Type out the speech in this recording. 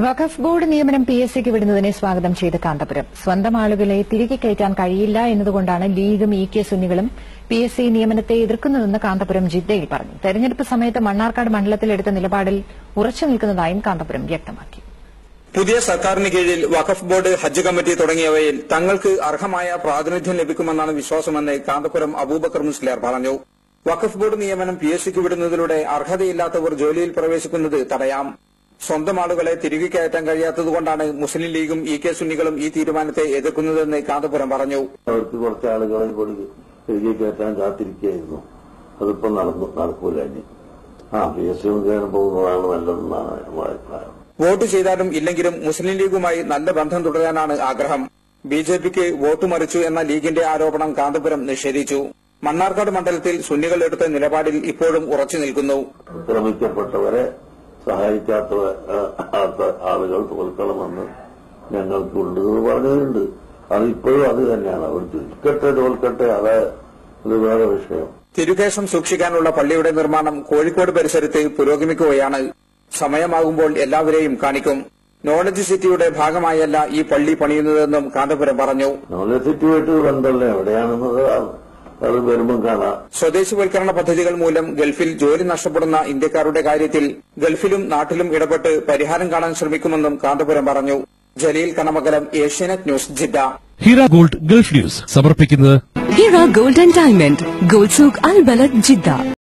വഖഫ് board നിയമനം P S സിക്ക് വിടുന്നതിനെ സ്വാഗതം ചെയ്ത് കാന്തപുരം സ്വന്തം ആളുകളെ തിരികെ കയറ്റാൻ കഴിയില്ല എന്നതുകൊണ്ടാണ് ലീഗും ഇ കെ സുന്നികളും പി എസ് സി നിയമനത്തെ എതിർക്കുന്നതെന്ന് കാന്തപുരം ജിദ്ദയിൽ പറഞ്ഞു തെരഞ്ഞെടുപ്പ് സമയത്ത് മണ്ണാർക്കാട് മണ്ഡലത്തിൽ എടുത്ത നിലപാടിൽ ഉറച്ചു നിൽക്കുന്നതായും കാന്തപുരം വ്യക്തമാക്കി പുതിയ സർക്കാരിന് കീഴിൽ വഖഫ് ബോർഡ് ഹജ്ജ് കമ്മിറ്റി തുടങ്ങിയവയിൽ തങ്ങൾക്ക് അർഹമായ പ്രാതിനിധ്യം ലഭിക്കുമെന്നാണ് വിശ്വാസമെന്ന് കാന്തപുരം അബൂബക്കർ മുസ്ലിയാർ പറഞ്ഞു വഖഫ് ബോർഡ് നിയമനം പി എസ് സിക്ക് വിടുന്നതിലൂടെ അർഹതയില്ലാത്തവർ ജോലിയിൽ പ്രവേശിക്കുന്നത് തടയാം സ്വന്തം ആളുകളെ തിരികെ കയറ്റാൻ കഴിയാത്തതുകൊണ്ടാണ് മുസ്ലിം ലീഗും ഇ കെ സുന്നികളും ഈ തീരുമാനത്തെ എതിർക്കുന്നതെന്ന് കാന്തപുരം പറഞ്ഞു അവർക്ക് കുറച്ച് ആളുകളെ കൂടി തിരികെ കയറ്റാൻ കാത്തിരിക്കുകയായിരുന്നു അതിപ്പോ നടന്നു നടക്കൂല ഇനി ആ പി എസ് സി മുഖേന പോകുന്നതാണ് നല്ലതെന്നാണ് നമ്മുടെ അഭിപ്രായം വോട്ട് ചെയ്താലും ഇല്ലെങ്കിലും മുസ്ലിം ലീഗുമായി നല്ല ബന്ധം തുടരാനാണ് ആഗ്രഹം ബി ജെ പിക്ക് വോട്ട് മറിച്ചു എന്ന ലീഗിന്റെ ആരോപണം കാന്തപുരം നിഷേധിച്ചു മണ്ണാർക്കാട് മണ്ഡലത്തിൽ സുന്നികൾ എടുത്ത നിലപാടിൽ ഇപ്പോഴും ഉറച്ചു നിൽക്കുന്നു ആക്രമിക്കപ്പെട്ടവരെ സഹായിക്കാത്ത ആ, ആത്ത ആളുകൾ തോൽക്കണമെന്ന് ഞങ്ങൾക്കുണ്ട് എന്ന് പറഞ്ഞവരുണ്ട് അത് ഇപ്പോഴും അത് തന്നെയാണ് അവർ ജയിക്കട്ടെ തോൽക്കട്ടെ അത് ഇത് വേറെ വിഷയം തിരുകേശം സൂക്ഷിക്കാനുള്ള പള്ളിയുടെ നിർമ്മാണം കോഴിക്കോട് പരിസരത്ത് പുരോഗമിക്കുകയാണ് സമയമാകുമ്പോൾ എല്ലാവരെയും കാണിക്കും നോളജ് സിറ്റിയുടെ ഭാഗമായല്ല ഈ പള്ളി പണിയുന്നതെന്നും കാന്തപുരം പറഞ്ഞു നോളജ് സിറ്റുമായിട്ട് ബന്ധമല്ല എവിടെയാണെന്നത് അത് വരുമ്പം കാണാം സ്വദേശിവൽക്കരണ പദ്ധതികൾ മൂലം ഗൾഫിൽ ജോലി നഷ്ടപ്പെടുന്ന ഇന്ത്യക്കാരുടെ കാര്യത്തിൽ ഗൾഫിലും നാട്ടിലും ഇടപെട്ട് പരിഹാരം കാണാൻ ശ്രമിക്കുമെന്നും കാന്തപുരം പറഞ്ഞു Jaleel Kanamakalam Asianet News Jeddah Hira gold gulf news സമർപ്പിക്കുന്നത് Hira Gold and Diamond, Gold Souk Al Balad, Jeddah.